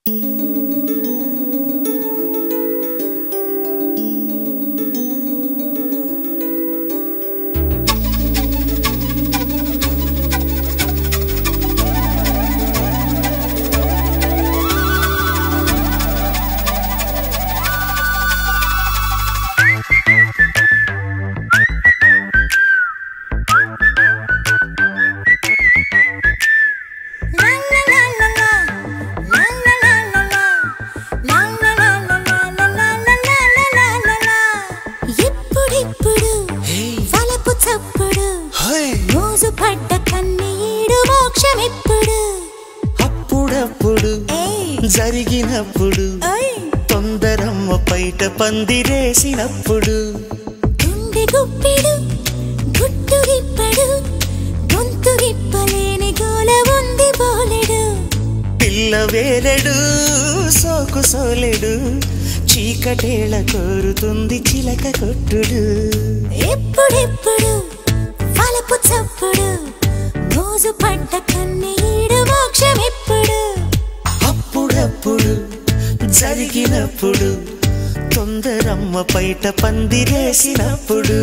ఇప్పుడిప్పుడు వలపు చప్పుడు మోజు పడ్డ కన్నీడు మోక్షమిప్పుడు అప్పుడప్పుడు ఏయ్ జరిగినప్పుడు ఓయ్ తొందరమ్మ బయట పందిరేసినప్పుడు గుండె గుప్పిడు గుట్టు విప్పడు గొంతు విప్పలేని గోల ఉంది బోలెడు పిల్ల వేలెడు సోకు సోలెడు చీకటేళ కోరుతుంది చిలక కొట్టుడు ఎప్పుడెప్పుడు వలపు చప్పుడు మోజు పడ్డ కన్నీడు మోక్షమిప్పుడు అప్పుడప్పుడు జరిగినప్పుడు తొందరమ్మ బయట పందిరేసినప్పుడు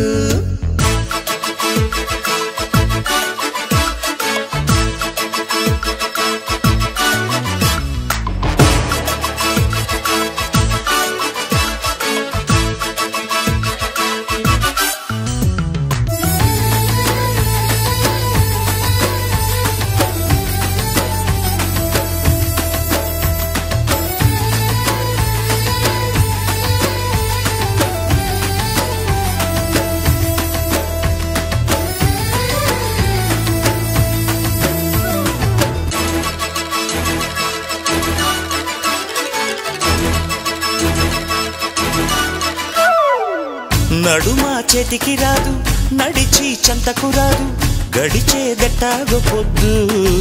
నడుమా చేతికి రాదు నడిచి చంతకు రాదు గడిచే గట్టాగ పొద్దు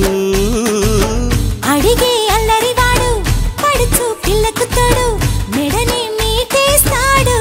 అడిగే అల్లరివాడు పడుచు పిల్లకు తోడు మెడని మీటేస్తాడు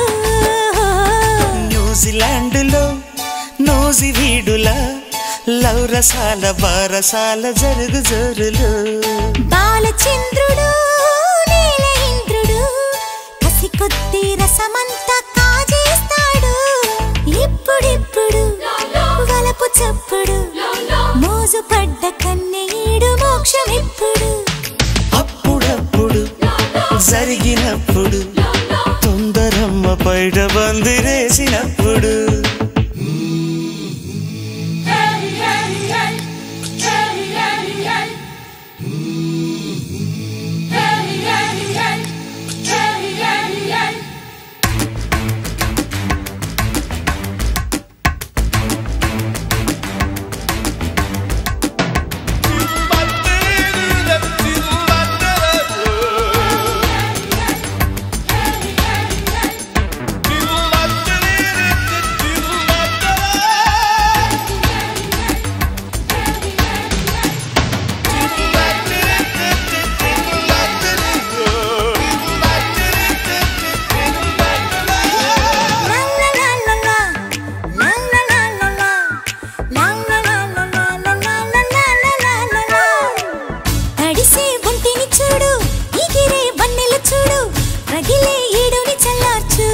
న్యూజిలాండ్లో నోజి వీడులా లౌరసాల బారసాల జరుగు జరులు బాలచంద్రుడు నీల ఇంద్రుడు కసి కొద్ది రసమంతా కాజేస్తాడు ఇప్పుడిప్పుడు వలపు చప్పుడు మోజు పడ్డ కన్నీడు మోక్షమిప్పుడు అప్పుడప్పుడు జరిగినప్పుడు తొందరమ్మ బయట బందిరేసినప్పుడు తడిసే ఒంటిని చూడు ఎగిరే వన్నెలు చూడు రగిలే ఈడుని చల్లార్చు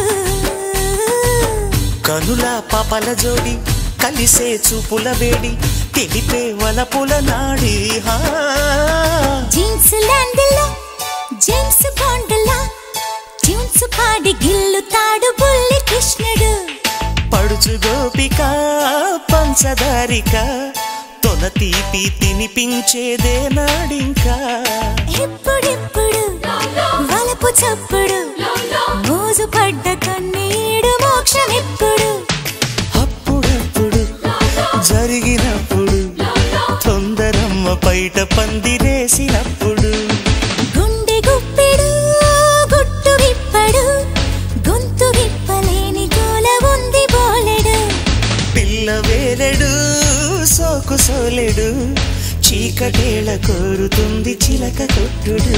కనుల పాపల జోడి కలిసే చూపుల వేడి తెలిపే వలపుల నాడి హా జీన్స్ ల్యాండ్లో జేమ్స్ బాండ్లా ట్యూన్స్ పాడి గిల్లుతాడు బుల్లి కృష్ణుడు పడుచు గోపిక పంచదారిక తొల తీపి తినిపించేదే నాడింకా ఎప్పుడెప్పుడు వలపు చప్పుడు మోజు పడ్డ కన్నీడు మోక్షం ఎప్పుడు అప్పుడప్పుడు జరిగినప్పుడు తొందరమ్మ బయట పందిరేసినప్పుడు గుండె గుప్పెడు గుట్టు విప్పడు గొంతు విప్పలేని గోల ఉంది బోలెడు పిల్ల వేలెడు సోకు సోలెడు చీకటేళ కోరుతుంది చిలక కొట్టుడు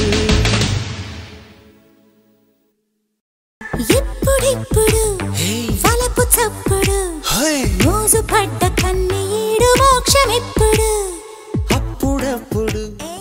ఎప్పుడిప్పుడు వలపు చప్పుడు హై! మోజు పడ్డ కన్నీడు మోక్షం ఎప్పుడు అప్పుడప్పుడు ఏ